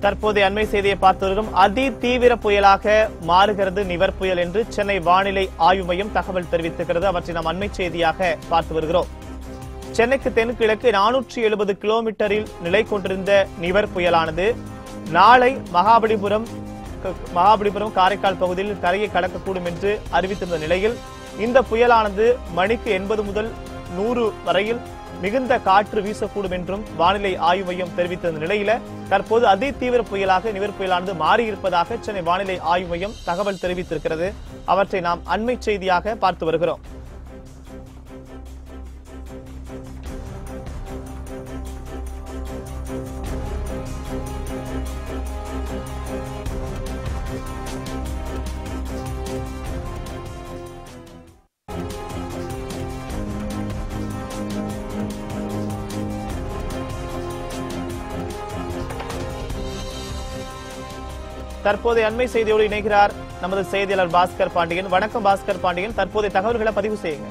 தற்போதைய அண்மை செய்தியை பார்த்து வருகிறோம் அதி தீவிர புயலாக மாறுகிறது நிவர் புயல் என்று சென்னை வானிலை ஆய்வு மையம் தகவல் தெரிவித்திருக்கிறது அவற்றை நாம் அண்மை செய்தியாக பார்த்து வருகிறோம் சென்னைக்கு தென்கிழக்கு நானூற்றி எழுபது கிலோமீட்டரில் நிலை கொண்டிருந்த நிவர் புயலானது நாளை மகாபலிபுரம் க- மகாபலிபுரம் காரைக்கால் பகுதியில் கரையை கடக்கக்கூடும் என்று அறிவித்திருந்த நிலையில் இந்த புயலானது மணிக்கு எண்பது முதல் நூறு வரையில் மிகுந்த காற்று வீசக்கூடும் என்றும் வானிலை ஆய்வு மையம் தெரிவித்திருந்த நிலையில தற்போது அதி தீவிர புயலாக நிவர் புயலானது மாறியிருப்பதாக சென்னை வானிலை ஆய்வு மையம் தகவல் தெரிவித்திருக்கிறது அவற்றை நாம் அண்மை செய்தியாக பார்த்து வருகிறோம் தற்போதைய அண்மை செய்தியோடு இணைகிறார் நமது செய்தியாளர் பாஸ்கர் பாண்டியன் வணக்கம் பாஸ்கர் பாண்டியன் தற்போதைய தகவல்களை பதிவு செய்யுங்க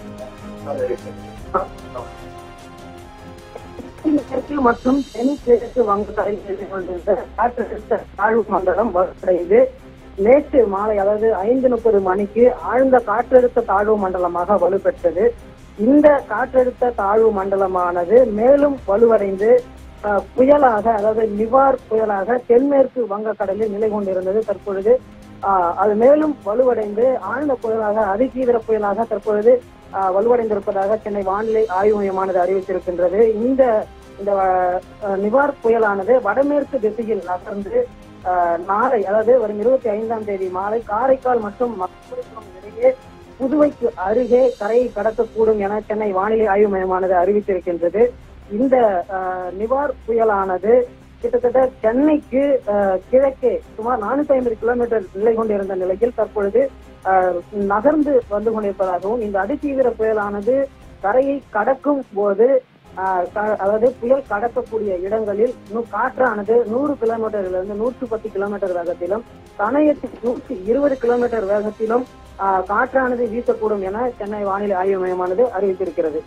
தெற்கு மற்றும் தென் கிழக்கு வங்கக்கடலில் கொண்டிருந்த காற்றழுத்த தாழ்வு மண்டலம் வலுவடைந்து நேற்று மாலை அதாவது ஐந்து முப்பது மணிக்கு ஆழ்ந்த காற்றழுத்த தாழ்வு மண்டலமாக வலுப்பெற்றது இந்த காற்றழுத்த தாழ்வு மண்டலமானது மேலும் வலுவடைந்து அஹ், புயலாக அதாவது நிவார் புயலாக தென்மேற்கு வங்கக்கடலில் நிலை கொண்டிருந்தது தற்பொழுது ஆஹ், அது மேலும் வலுவடைந்து ஆழ்ந்த புயலாக அதிதீவிர புயலாக தற்பொழுது ஆஹ், வலுவடைந்திருப்பதாக சென்னை வானிலை ஆய்வு மையமானது அறிவித்திருக்கின்றது இந்த இந்த அஹ், நிவார் புயலானது வடமேற்கு திசையில் நகர்ந்து ஆஹ், நாளை அதாவது வரும் இருபத்தி ஐந்தாம் தேதி மாலை காரைக்கால் மற்றும் மகாபலிபுரம் இடையே புதுவைக்கு அருகே கரையை கடக்கக்கூடும் என சென்னை வானிலை ஆய்வு மையமானது அறிவித்திருக்கின்றது இந்த ஆஹ், நிவார் புயலானது கிட்டத்தட்ட சென்னைக்கு ஆஹ், கிழக்கே சுமார் நானூத்தி ஐம்பது கிலோமீட்டர் நிலை கொண்டிருந்த நிலையில் தற்பொழுது ஆஹ், நகர்ந்து வந்து கொண்டிருப்பதாகவும் இந்த அதிதீவிர புயலானது கரையை கடக்கும் போது ஆஹ், க- அதாவது புயல் கடக்கக்கூடிய இடங்களில் நூ- காற்றானது நூறு கிலோமீட்டரிலிருந்து நூற்று பத்து கிலோமீட்டர் வேகத்திலும் கணையத்தில் நூற்றி இருபது கிலோமீட்டர் வேகத்திலும் ஆஹ், காற்றானது வீசக்கூடும் என சென்னை வானிலை ஆய்வு மையமானது அறிவித்திருக்கிறது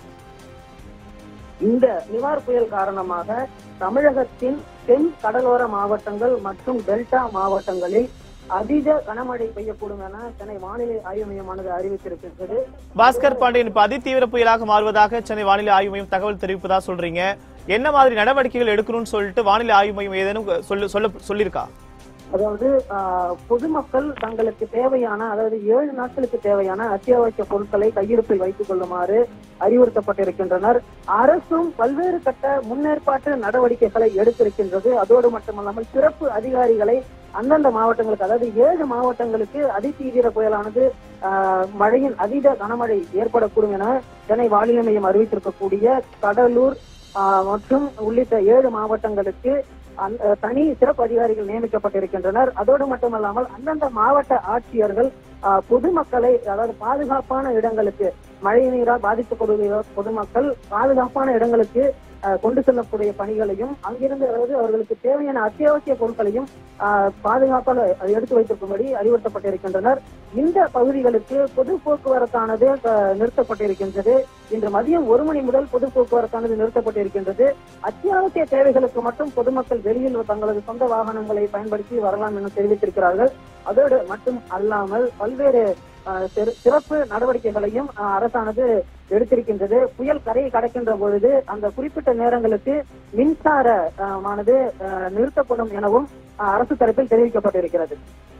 இந்த நிவார் புயல் காரணமாக தமிழகத்தின் தென் கடலோர மாவட்டங்கள் மற்றும் டெல்டா மாவட்டங்களில் அதீத கனமழை பெய்யக்கூடும் என சென்னை வானிலை ஆய்வு மையமானது அறிவித்திருக்கின்றது பாஸ்கர் பாண்டியன் இப்ப அதிதீவிர புயலாக மாறுவதாக சென்னை வானிலை ஆய்வு மையம் தகவல் தெரிவிப்பதா சொல்றீங்க என்ன மாதிரி நடவடிக்கைகள் எடுக்கணும்னு சொல்லிட்டு வானிலை ஆய்வு மையம் ஏதேனும் சொல்ல சொல்ல சொல்லியிருக்கா அதாவது ஆஹ், பொதுமக்கள் தங்களுக்கு தேவையான அதாவது ஏழு நாட்களுக்கு தேவையான அத்தியாவசிய பொருட்களை கையிருப்பில் வைத்துக் கொள்ளுமாறு அறிவுறுத்தப்பட்டிருக்கின்றனர் அரசும் பல்வேறு கட்ட முன்னேற்பாட்டு நடவடிக்கைகளை எடுத்திருக்கின்றது அதோடு மட்டுமல்லாமல் சிறப்பு அதிகாரிகளை அந்தந்த மாவட்டங்களுக்கு அதாவது ஏழு மாவட்டங்களுக்கு அதிதீவிர புயலானது ஆஹ், மழையின் அதீத கனமழை ஏற்படக்கூடும் என சென்னை வானிலை மையம் அறிவித்திருக்கக்கூடிய கடலூர் ஆஹ், மற்றும் உள்ளிட்ட ஏழு மாவட்டங்களுக்கு அந்த தனி சிறப்பு அதிகாரிகள் நியமிக்கப்பட்டிருக்கின்றனர் அதோடு மட்டுமல்லாமல் அந்தந்த மாவட்ட ஆட்சியர்கள் ஆஹ், பொதுமக்களை அதாவது பாதுகாப்பான இடங்களுக்கு மழை நீரால் பாதிக்கப்படுகிற பொதுமக்கள் பாதுகாப்பான இடங்களுக்கு ஆஹ், கொண்டு செல்லக்கூடிய பணிகளையும் அங்கிருந்து அதாவது அவர்களுக்கு தேவையான அத்தியாவசிய பொருட்களையும் ஆஹ், பாதுகாப்பாக அதை எடுத்து வைத்திருக்கும்படி அறிவுறுத்தப்பட்டிருக்கின்றனர் இந்த பகுதிகளுக்கு பொது போக்குவரத்தானது ஆஹ், நிறுத்தப்பட்டிருக்கின்றது இன்று மதியம் ஒரு மணி முதல் பொது போக்குவரத்தானது நிறுத்தப்பட்டிருக்கின்றது அத்தியாவசிய தேவைகளுக்கு மட்டும் பொதுமக்கள் வெளியில் தங்களது சொந்த வாகனங்களை பயன்படுத்தி வரலாம் என தெரிவித்திருக்கிறார்கள் அதோடு மட்டும் அல்லாமல் பல்வேறு ஆஹ், சிற- சிறப்பு நடவடிக்கைகளையும் ஆஹ், அரசானது எடுத்திருக்கின்றது புயல் கரையை கடக்கின்ற பொழுது அந்த குறிப்பிட்ட நேரங்களுக்கு மின்சார ஆஹ், மானது ஆஹ், நிறுத்தப்படும் எனவும் ஆஹ், அரசு தரப்பில் தெரிவிக்கப்பட்டிருக்கிறது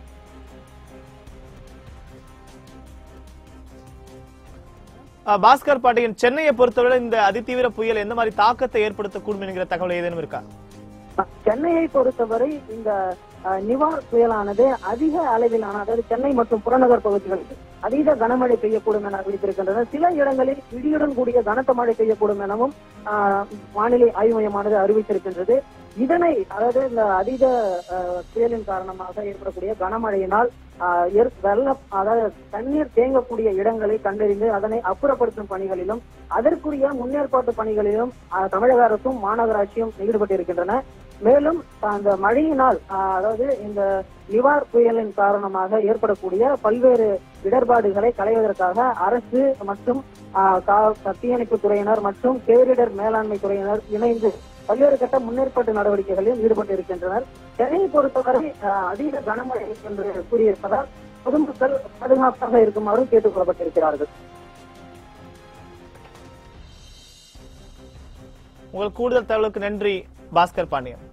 அஹ், பாஸ்கர் பாண்டியன் சென்னையை பொறுத்தவரை இந்த அதிதீவிர புயல் எந்த மாதிரி தாக்கத்தை ஏற்படுத்தக்கூடும் என்கிற தகவல் ஏதேனும் இருக்கா சென்னையை பொறுத்தவரை இந்த அஹ், நிவார் புயலானது அதிக அளவிலான அதாவது சென்னை மற்றும் புறநகர் பகுதிகளுக்கு அதீத கனமழை பெய்யக்கூடும் என அறிவித்திருக்கின்றனர் சில இடங்களில் இடியுடன் கூடிய கனத்த மழை பெய்யக்கூடும் எனவும் ஆஹ், வானிலை ஆய்வு மையமானது அறிவித்திருக்கின்றது இதனை அதாவது இந்த அதீத அஹ், புயலின் காரணமாக ஏற்படக்கூடிய கனமழையினால் ஆஹ், ஏற்- வெள்ளம் அதாவது தண்ணீர் தேங்கக்கூடிய இடங்களை கண்டறிந்து அதனை அப்புறப்படுத்தும் பணிகளிலும் அதற்குரிய முன்னேற்பாட்டு பணிகளிலும் ஆஹ், தமிழக அரசும் மாநகராட்சியும் ஈடுபட்டிருக்கின்றன மேலும் அந்த மழையினால் ஆஹ், அதாவது இந்த நிவார் புயலின் காரணமாக ஏற்படக்கூடிய பல்வேறு இடர்பாடுகளை களைவதற்காக அரசு மற்றும் ஆஹ், கா- தீயணைப்பு துறையினர் மற்றும் பேரிடர் மேலாண்மை துறையினர் இணைந்து பல்வேறு கட்ட முன்னேற்பாட்டு நடவடிக்கைகளில் ஈடுபட்டு இருக்கின்றனர் சென்னையை பொறுத்தவரை அஹ், அதீத கனமழை என்று கூறியிருப்பதால் பொதுமக்கள் பாதுகாப்பாக இருக்குமாறு கேட்டுக் கொள்ளப்பட்டிருக்கிறார்கள் உங்கள் கூடுதல் தகவலுக்கு நன்றி பாஸ்கர் பாண்டியன்